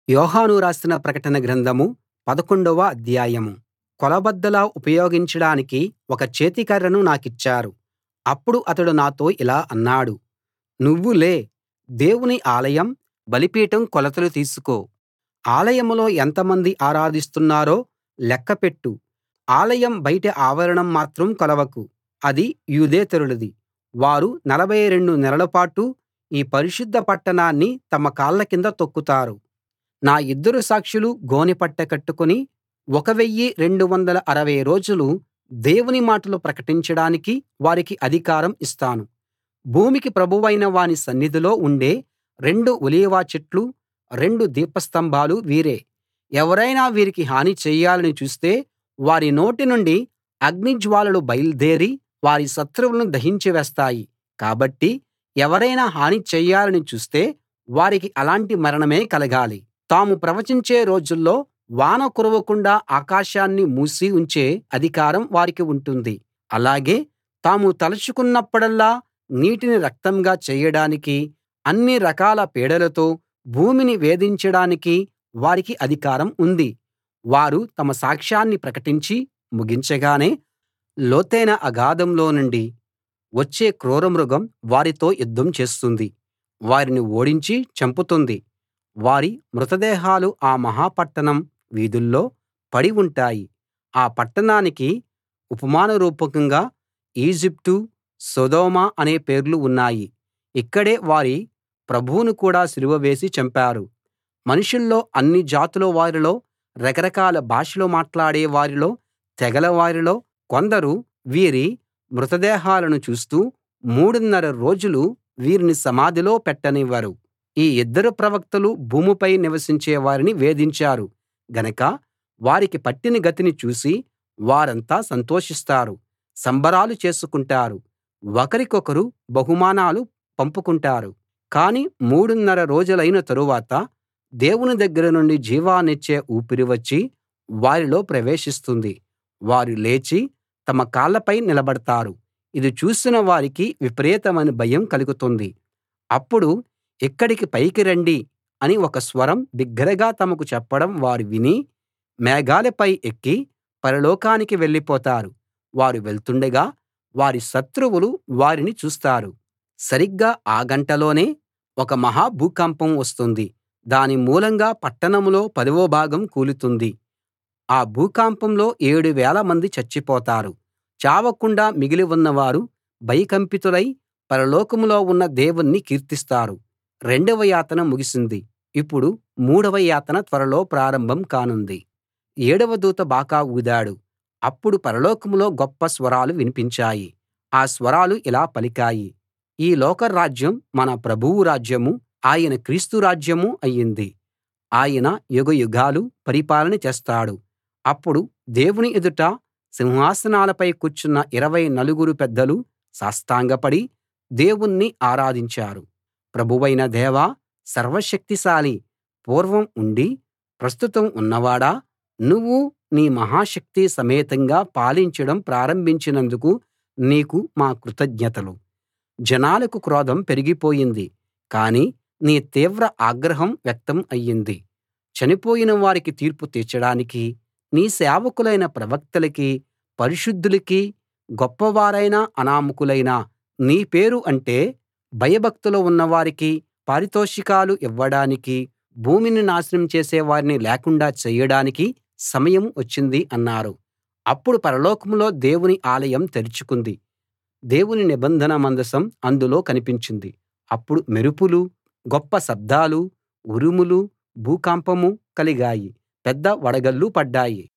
యోహాను రాసిన ప్రకటన గ్రంథం పదకొండవ అధ్యాయం కొలబద్దలా ఉపయోగించడానికి ఒక చేతికర్రను నాకిచ్చారు అప్పుడు అతడు నాతో ఇలా అన్నాడు నువ్వు లే దేవుని ఆలయం బలిపీఠం కొలతలు తీసుకో ఆలయంలో ఎంతమంది ఆరాధిస్తున్నారో లెక్క పెట్టు ఆలయం బయటి ఆవరణం మాత్రం కొలవకు అది యూదేతరులది వారు నలభై రెండు నెలలపాటు ఈ పరిశుద్ధ పట్టణాన్ని తమ కాళ్ళ కింద తొక్కుతారు నా ఇద్దరు సాక్షులు గోనెపట్ట కట్టుకుని 1 260 రోజులు దేవుని మాటలు ప్రకటించడానికి వారికి అధికారం ఇస్తాను భూమికి ప్రభువైన వాని సన్నిధిలో ఉండే రెండు ఒలీవ చెట్లు రెండు దీపస్తంభాలు వీరే ఎవరైనా వీరికి హాని చెయ్యాలని చూస్తే వారి నోటి నుండి అగ్నిజ్వాలలు బయల్దేరి వారి శత్రువులను దహించి వేస్తాయి కాబట్టి ఎవరైనా హాని చెయ్యాలని చూస్తే వారికి అలాంటి మరణమే కలగాలి తాము ప్రవచించే రోజుల్లో వాన కురవకుండా ఆకాశాన్ని మూసి ఉంచే అధికారం వారికి ఉంటుంది అలాగే తాము తలుచుకున్నప్పుడల్లా నీటిని రక్తంగా చేయడానికీ అన్ని రకాల పీడలతో భూమిని వేధించడానికీ వారికి అధికారం ఉంది వారు తమ సాక్ష్యాన్ని ప్రకటించి ముగించగానే లోతైన అగాధంలో నుండి వచ్చే క్రూరమృగం వారితో యుద్ధం చేస్తుంది వారిని ఓడించి చంపుతుంది వారి మృతదేహాలు ఆ మహా పట్టణం వీధుల్లో పడి ఉంటాయి ఆ పట్టణానికి ఉపమాన రూపకంగా ఈజిప్టు సొదొమ అనే పేర్లు ఉన్నాయి ఇక్కడే వారి ప్రభువును కూడా సిలువ వేసి చంపారు మనుషుల్లో అన్ని జాతుల వారిలో రకరకాల భాషలు మాట్లాడే వారిలో తెగల వారిలో కొందరు వీరి మృతదేహాలను చూస్తూ మూడున్నర రోజులు వీరిని సమాధిలో పెట్టనివ్వరు ఈ ఇద్దరు ప్రవక్తలు భూమిపై నివసించే వారిని వేధించారు గనక వారికి పట్టిన గతిని చూసి వారంతా సంతోషిస్తారు సంబరాలు చేసుకుంటారు ఒకరికొకరు బహుమానాలు పంపుకుంటారు కానీ మూడున్నర రోజులైన తరువాత దేవుని దగ్గర నుండి జీవాన్నిచ్చే ఊపిరి వచ్చి వారిలో ప్రవేశిస్తుంది వారు లేచి తమ కాళ్ళపై నిలబడతారు ఇది చూసిన వారికి విపరీతమైన భయం కలుగుతుంది అప్పుడు ఇక్కడికి పైకి రండి అని ఒక స్వరం బిగ్గరగా తమకు చెప్పడం వారు విని మేఘాలపై ఎక్కి పరలోకానికి వెళ్ళిపోతారు వారు వెళ్తుండగా వారి శత్రువులు వారిని చూస్తారు సరిగ్గా ఆ గంటలోనే ఒక మహా భూకంపం వస్తుంది దాని మూలంగా పట్టణంలో పదవ భాగం కూలుతుంది ఆ భూకంపంలో ఏడు వేలమంది చచ్చిపోతారు చావకుండా మిగిలి ఉన్నవారు భయకంపితులై పరలోకంలో ఉన్న దేవుణ్ణి కీర్తిస్తారు రెండవ యాతన ముగిసింది ఇప్పుడు మూడవ యాతన త్వరలో ప్రారంభం కానుంది ఏడవ దూత బాకా ఊదాడు అప్పుడు పరలోకంలో గొప్ప స్వరాలు వినిపించాయి ఆ స్వరాలు ఇలా పలికాయి ఈ లోక రాజ్యం మన ప్రభువు రాజ్యమూ ఆయన క్రీస్తు రాజ్యమూ అయింది ఆయన యుగయుగాలు పరిపాలన చేస్తాడు అప్పుడు దేవుని ఎదుట సింహాసనాలపై కూర్చున్న ఇరవై నలుగురు పెద్దలు సాష్టాంగపడి దేవుణ్ణి ఆరాధించారు ప్రభువైన దేవా సర్వశక్తిశాలి పూర్వం ఉండి ప్రస్తుతం ఉన్నవాడా నువ్వు నీ మహాశక్తి సమేతంగా పాలించడం ప్రారంభించినందుకు నీకు మా కృతజ్ఞతలు జనాలకు క్రోధం పెరిగిపోయింది కానీ నీ తీవ్ర ఆగ్రహం వ్యక్తం అయ్యింది చనిపోయిన వారికి తీర్పు తీర్చడానికీ నీ సేవకులైన ప్రవక్తలకీ పరిశుద్ధులకీ గొప్పవారైన అనామకులైన నీ పేరు అంటే భయభక్తులు ఉన్నవారికి పారితోషికాలు ఇవ్వడానికీ భూమిని నాశనం చేసే వారిని లేకుండా చెయ్యడానికి సమయం వచ్చింది అన్నారు అప్పుడు పరలోకంలో దేవుని ఆలయం తెరుచుకుంది దేవుని నిబంధన మందసం అందులో కనిపించింది అప్పుడు మెరుపులు గొప్ప శబ్దాలు ఉరుములు భూకంపం కలిగాయి పెద్ద వడగళ్ళు పడ్డాయి